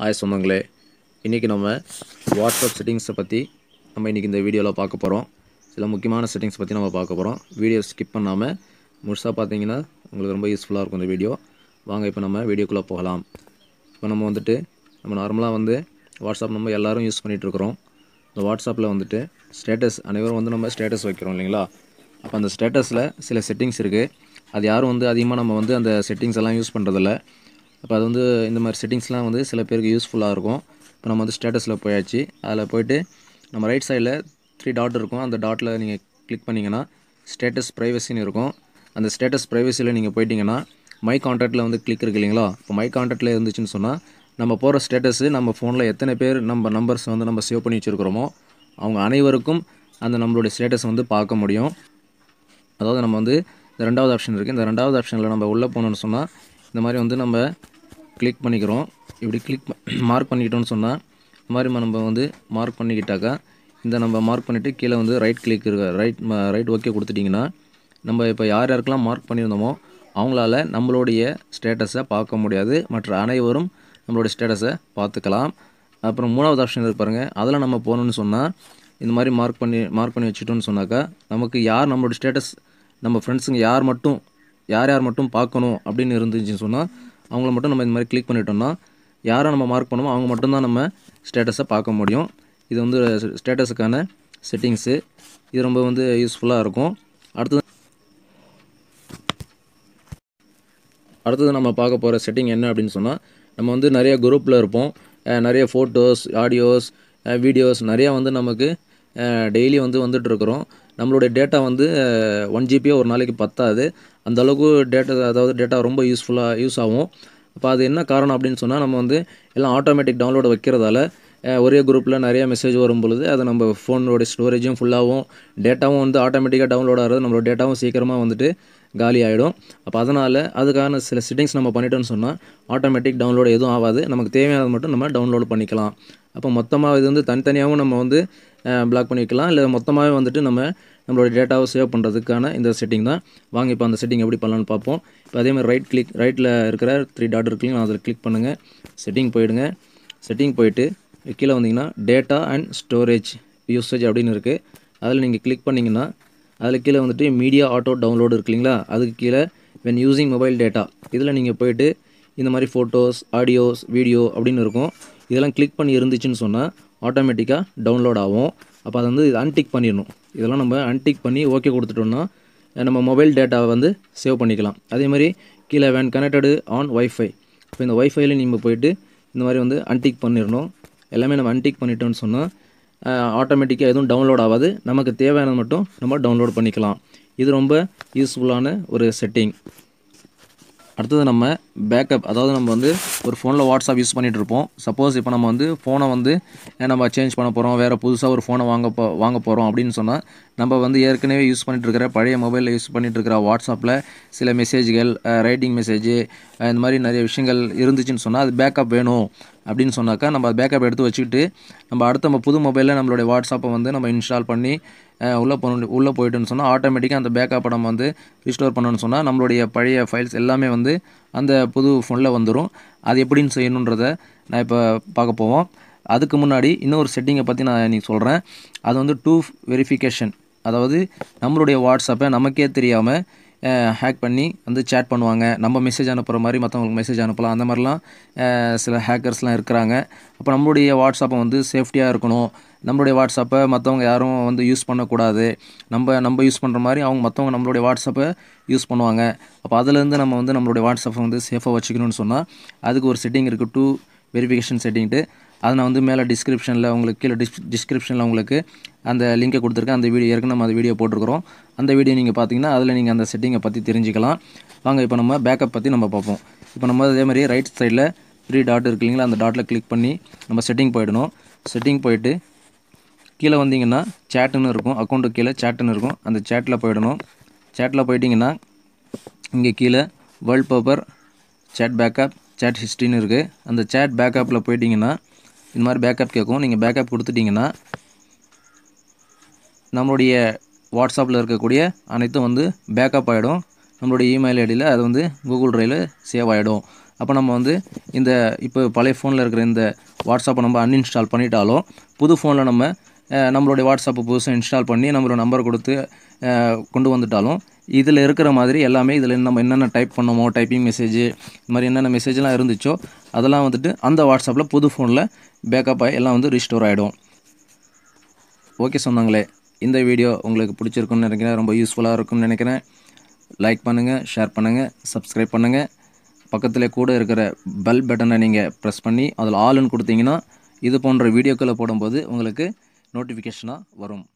hi சொந்தங்களே இன்றைக்கி நம்ம வாட்ஸ்அப் செட்டிங்ஸை பற்றி நம்ம இன்றைக்கி இந்த வீடியோவில் பார்க்க போகிறோம் சில முக்கியமான செட்டிங்ஸ் பற்றி நம்ம பார்க்க போகிறோம் வீடியோ ஸ்கிப் பண்ணாமல் முழுசாக பார்த்தீங்கன்னா உங்களுக்கு ரொம்ப யூஸ்ஃபுல்லாக இருக்கும் இந்த வீடியோ வாங்க இப்போ நம்ம வீடியோக்குள்ளே போகலாம் இப்போ நம்ம வந்துட்டு நம்ம நார்மலாக வந்து வாட்ஸ்அப் நம்ம எல்லோரும் யூஸ் பண்ணிகிட்ருக்குறோம் இந்த வாட்ஸ்அப்பில் வந்துட்டு ஸ்டேட்டஸ் அனைவரும் வந்து நம்ம ஸ்டேட்டஸ் வைக்கிறோம் இல்லைங்களா அப்போ அந்த ஸ்டேட்டஸில் சில செட்டிங்ஸ் இருக்குது அது யாரும் வந்து அதிகமாக நம்ம வந்து அந்த செட்டிங்ஸ் எல்லாம் யூஸ் பண்ணுறதில்ல அப்போ அது வந்து இந்த மாதிரி செட்டிங்ஸ்லாம் வந்து சில பேருக்கு யூஸ்ஃபுல்லாக இருக்கும் இப்போ நம்ம வந்து ஸ்டேட்டஸில் போயாச்சு அதில் போயிட்டு நம்ம ரைட் சைடில் த்ரீ டாட் இருக்கும் அந்த டாட்டில் நீங்கள் கிளிக் பண்ணிங்கன்னா ஸ்டேட்டஸ் ப்ரைவசின்னு இருக்கும் அந்த ஸ்டேட்டஸ் ப்ரைவசியில் நீங்கள் போயிட்டீங்கன்னா மை கான்டாக்டில் வந்து கிளிக் இருக்கு இல்லைங்களா இப்போ மை கான்டாக்டில் இருந்துச்சுன்னு சொன்னால் நம்ம போகிற ஸ்டேட்டஸு நம்ம ஃபோனில் எத்தனை பேர் நம்ம நம்பர்ஸ் வந்து நம்ம சேவ் பண்ணி வச்சுருக்கிறோமோ அவங்க அனைவருக்கும் அந்த நம்மளுடைய ஸ்டேட்டஸ் வந்து பார்க்க முடியும் அதாவது நம்ம வந்து இந்த ரெண்டாவது ஆப்ஷன் இருக்குது இந்த ரெண்டாவது ஆப்ஷனில் நம்ம உள்ளே போனோம்னு சொன்னால் இந்த மாதிரி வந்து நம்ம கிளிக் பண்ணிக்கிறோம் இப்படி கிளிக் மார்க் பண்ணிக்கிட்டோம்னு சொன்னால் இந்த மாதிரி நம்ம வந்து மார்க் பண்ணிக்கிட்டாக்கா இந்த நம்ம மார்க் பண்ணிவிட்டு கீழே வந்து ரைட் கிளிக் இருக்க ரைட் ரைட் ஓகே கொடுத்துட்டிங்கன்னா நம்ம இப்போ யார் யாருக்கெல்லாம் மார்க் பண்ணியிருந்தோமோ அவங்களால நம்மளுடைய ஸ்டேட்டஸை பார்க்க முடியாது மற்ற அனைவரும் நம்மளுடைய ஸ்டேட்டஸை பார்த்துக்கலாம் அப்புறம் மூணாவது ஆப்ஷன் இருக்கு பாருங்கள் அதில் நம்ம போகணுன்னு சொன்னால் இந்த மாதிரி மார்க் பண்ணி மார்க் பண்ணி வச்சுட்டோம்னு சொன்னாக்கா நமக்கு யார் நம்மளோட ஸ்டேட்டஸ் நம்ம ஃப்ரெண்ட்ஸுங்க யார் மட்டும் யார் யார் மட்டும் பார்க்கணும் அப்படின்னு இருந்துச்சுன்னு சொன்னால் அவங்கள மட்டும் நம்ம இந்த மாதிரி கிளிக் பண்ணிட்டோம்னா யாரை நம்ம மார்க் பண்ணுமோ அவங்க மட்டும்தான் நம்ம ஸ்டேட்டஸை பார்க்க முடியும் இது வந்து ஸ்டேட்டஸுக்கான செட்டிங்ஸு இது ரொம்ப வந்து யூஸ்ஃபுல்லாக இருக்கும் அடுத்தது அடுத்தது நம்ம பார்க்க போகிற செட்டிங் என்ன அப்படின்னு சொன்னால் நம்ம வந்து நிறைய குரூப்பில் இருப்போம் அஹ் நிறைய ஃபோட்டோஸ் ஆடியோஸ் வீடியோஸ் நிறையா வந்து நமக்கு டெய்லி வந்து வந்துட்டு இருக்கிறோம் நம்மளுடைய டேட்டா வந்து ஒன் ஜிபியோ ஒரு நாளைக்கு பத்தாது அந்த அளவுக்கு டேட்டா அதாவது டேட்டா ரொம்ப யூஸ்ஃபுல்லாக யூஸ் ஆகும் அப்போ அது என்ன காரணம் அப்படின்னு சொன்னால் நம்ம வந்து எல்லாம் ஆட்டோமேட்டிக் டவுன்லோட் வைக்கிறதால அஹ் ஒரே குரூப்பில் நிறைய மெசேஜ் வரும் பொழுது அது நம்ம ஃபோனோட ஸ்டோரேஜும் ஃபுல்லாகவும் டேட்டாவும் வந்து ஆட்டோமேட்டிக்காக டவுன்லோட் ஆகிறது நம்மளோட டேட்டாவும் சீக்கிரமாக வந்துட்டு காலி ஆகிடும் அப்போ அதனால் அதுக்கான சில செட்டிங்ஸ் நம்ம பண்ணிட்டோம்னு சொன்னால் ஆட்டோமேட்டிக் டவுன்லோட் எதுவும் ஆகாது நமக்கு தேவையானது மட்டும் நம்ம டவுன்லோட் பண்ணிக்கலாம் அப்போ மொத்தமாக இது வந்து தனித்தனியாகவும் நம்ம வந்து பிளாக் பண்ணி வைக்கலாம் இல்லை மொத்தமாகவே வந்துட்டு நம்ம நம்மளோட டேட்டாவை சேவ் பண்ணுறதுக்கான இந்த செட்டிங் தான் வாங்க இப்போ அந்த செட்டிங் எப்படி பண்ணலான்னு பார்ப்போம் இப்போ அதே மாதிரி ரைட் கிளிக் ரைட்டில் இருக்கிற த்ரீ டாட் இருக்குல்லைங்க அதில் கிளிக் பண்ணுங்கள் செட்டிங் போயிடுங்க செட்டிங் போயிட்டு கீழே வந்தீங்கன்னா டேட்டா அண்ட் ஸ்டோரேஜ் யூசேஜ் அப்படின்னு இருக்குது அதில் நீங்கள் கிளிக் பண்ணிங்கன்னா அதில் கீழே வந்துட்டு மீடியா ஆட்டோ டவுன்லோடு இருக்கு இல்லைங்களா அதுக்கு கீழே வென் யூஸிங் மொபைல் டேட்டா இதில் நீங்கள் போயிட்டு இந்த மாதிரி ஃபோட்டோஸ் ஆடியோஸ் வீடியோ அப்படின்னு இருக்கும் இதெல்லாம் கிளிக் பண்ணி இருந்துச்சுன்னு சொன்னால் ஆட்டோமேட்டிக்காக டவுன்லோட் ஆகும் அப்போ அதை வந்து அன்டிக் பண்ணிடணும் இதெல்லாம் நம்ம அன்டிக் பண்ணி ஓகே கொடுத்துட்டோம்னா நம்ம மொபைல் டேட்டாவை வந்து சேவ் பண்ணிக்கலாம் அதே மாதிரி கீழே வேன் கனெக்டடு ஆன் ஒய்ஃபை இப்போ இந்த ஒய்ஃபைல நீங்கள் போயிட்டு இந்த மாதிரி வந்து அன்டிக் பண்ணிடணும் எல்லாமே நம்ம அன்டிக் பண்ணிட்டோம்னு சொன்னால் ஆட்டோமேட்டிக்காக எதுவும் டவுன்லோட் ஆகாது நமக்கு தேவையானது மட்டும் நம்ம டவுன்லோட் பண்ணிக்கலாம் இது ரொம்ப யூஸ்ஃபுல்லான ஒரு செட்டிங் அடுத்தது நம்ம பேக்கப் அதாவது நம்ம வந்து ஒரு ஃபோனில் வாட்ஸ்அப் யூஸ் பண்ணிகிட்டு இருப்போம் சப்போஸ் இப்போ நம்ம வந்து ஃபோனை வந்து நம்ம சேஞ்ச் பண்ண போகிறோம் வேறு புதுசாக ஒரு ஃபோனை வாங்க போ வாங்க போகிறோம் அப்படின்னு சொன்னால் நம்ம வந்து ஏற்கனவே யூஸ் பண்ணிட்டு இருக்கிற பழைய மொபைலில் யூஸ் பண்ணிட்டு இருக்கிற வாட்ஸ்அப்பில் சில மெசேஜ்கள் ரைட்டிங் மெசேஜ் இந்த மாதிரி நிறைய விஷயங்கள் இருந்துச்சுன்னு சொன்னால் அது பேக்கப் வேணும் அப்படின்னு சொன்னாக்கா நம்ம பேக்கப் எடுத்து வச்சுக்கிட்டு நம்ம அடுத்த நம்ம புது மொபைலில் நம்மளுடைய வாட்ஸ்அப்பை வந்து நம்ம இன்ஸ்டால் பண்ணி உள்ளே போன உள்ளே போயிட்டோன்னு சொன்னால் ஆட்டோமேட்டிக்காக அந்த பேக்கப்பை நம்ம வந்து ரிஸ்டோர் பண்ணணும்னு சொன்னால் நம்மளுடைய பழைய ஃபைல்ஸ் எல்லாமே வந்து அந்த புது ஃபோனில் வந்துடும் அது எப்படின்னு செய்யணுன்றதை நான் இப்போ பார்க்க போவோம் அதுக்கு முன்னாடி இன்னொரு செட்டிங்கை பற்றி நான் இன்றைக்கி சொல்கிறேன் அது வந்து டூ வெரிஃபிகேஷன் அதாவது நம்மளுடைய வாட்ஸ்அப்பை நமக்கே தெரியாமல் ஹேக் பண்ணி வந்து சேட் பண்ணுவாங்க நம்ம மெசேஜ் அனுப்புகிற மாதிரி மற்றவங்களுக்கு மெசேஜ் அனுப்பலாம் அந்த மாதிரிலாம் சில ஹேக்கர்ஸ்லாம் இருக்கிறாங்க அப்போ நம்மளுடைய வாட்ஸ்அப்பை வந்து சேஃப்டியாக இருக்கணும் நம்மளுடைய வாட்ஸ்அப்பை மற்றவங்க யாரும் வந்து யூஸ் பண்ணக்கூடாது நம்ம நம்ம யூஸ் பண்ணுற மாதிரி அவங்க மற்றவங்க நம்மளுடைய வாட்ஸ்அப்பை யூஸ் பண்ணுவாங்க அப்போ அதுலேருந்து நம்ம வந்து நம்மளுடைய வாட்ஸ்அப்பை வந்து சேஃபாக வச்சுக்கணும்னு சொன்னால் அதுக்கு ஒரு செட்டிங் இருக்குது டூ வெரிஃபிகேஷன் செட்டிங்ட்டு அதை நான் வந்து மேலே டிஸ்கிரிப்ஷனில் உங்களுக்கு கீழே டிஸ் டிஸ்கிரிப்ஷனில் உங்களுக்கு அந்த லிங்கை கொடுத்துருக்கேன் அந்த வீடியோ ஏற்கனவே நம்ம அந்த வீடியோ போட்டிருக்கிறோம் அந்த வீடியோ நீங்கள் பார்த்தீங்கன்னா அதில் நீங்கள் அந்த செட்டிங்கை பற்றி தெரிஞ்சுக்கலாம் வாங்க இப்போ நம்ம பேக்கப் பற்றி நம்ம பார்ப்போம் இப்போ நம்ம அதே மாதிரி ரைட் சைடில் த்ரீ டாட் இருக்கு இல்லைங்களா அந்த டாட்டில் கிளிக் பண்ணி நம்ம செட்டிங் போயிடணும் செட்டிங் போயிட்டு கீழே வந்தீங்கன்னா சேட்டுன்னு இருக்கும் அக்கௌண்ட்டு கீழே சேட்டுன்னு இருக்கும் அந்த சேட்டில் போயிடணும் சேட்டில் போயிட்டிங்கன்னா இங்கே கீழே wallpaper chat backup chat ஹிஸ்ட்ரின்னு இருக்குது அந்த சேட் பேக்கப்பில் போயிட்டிங்கன்னா இந்த மாதிரி பேக்கப் கேட்கும் நீங்கள் பேக்கப் கொடுத்துட்டிங்கன்னா நம்மளுடைய வாட்ஸ்அப்பில் இருக்கக்கூடிய அனைத்தும் வந்து பேக்கப் ஆகிடும் நம்மளுடைய இமெயில் ஐடியில் அது வந்து கூகுள் ட்ரைவில் சேவ் ஆகிடும் அப்போ நம்ம வந்து இந்த இப்போ பழைய ஃபோனில் இருக்கிற இந்த வாட்ஸ்அப்பை நம்ம அன்இன்ஸ்டால் பண்ணிட்டாலும் புது ஃபோனில் நம்ம அஹ், நம்மளுடைய வாட்ஸ்அப்பை புதுசாக இன்ஸ்டால் பண்ணி நம்மளோட நம்பர் கொடுத்து அஹ், கொண்டு வந்துட்டாலும் இதில் இருக்கிற மாதிரி எல்லாமே இதில் நம்ம என்னென்ன டைப் பண்ணோமோ டைப்பிங் மெசேஜ் இந்த மாதிரி என்னென்ன மெசேஜ்லாம் இருந்துச்சோ அதெல்லாம் வந்துட்டு அந்த வாட்ஸ்அப்பில் புது ஃபோனில் பேக்கப் ஆகி எல்லாம் வந்து ரிஸ்டோர் ஆகிடும் ஓகே சொன்னாங்களே இந்த வீடியோ உங்களுக்கு பிடிச்சிருக்குன்னு நினைக்கிறேன் ரொம்ப யூஸ்ஃபுல்லாக இருக்கும்னு நினைக்கிறேன் லைக் பண்ணுங்கள் ஷேர் பண்ணுங்கள் சப்ஸ்கிரைப் பண்ணுங்கள் பக்கத்தில் கூட இருக்கிற பெல் பட்டனை நீங்கள் ப்ரெஸ் பண்ணி அதில் ஆல்னு கொடுத்தீங்கன்னா இது போன்ற வீடியோக்களை போடும்போது உங்களுக்கு நோட்டிஃபிகேஷனாக வரும்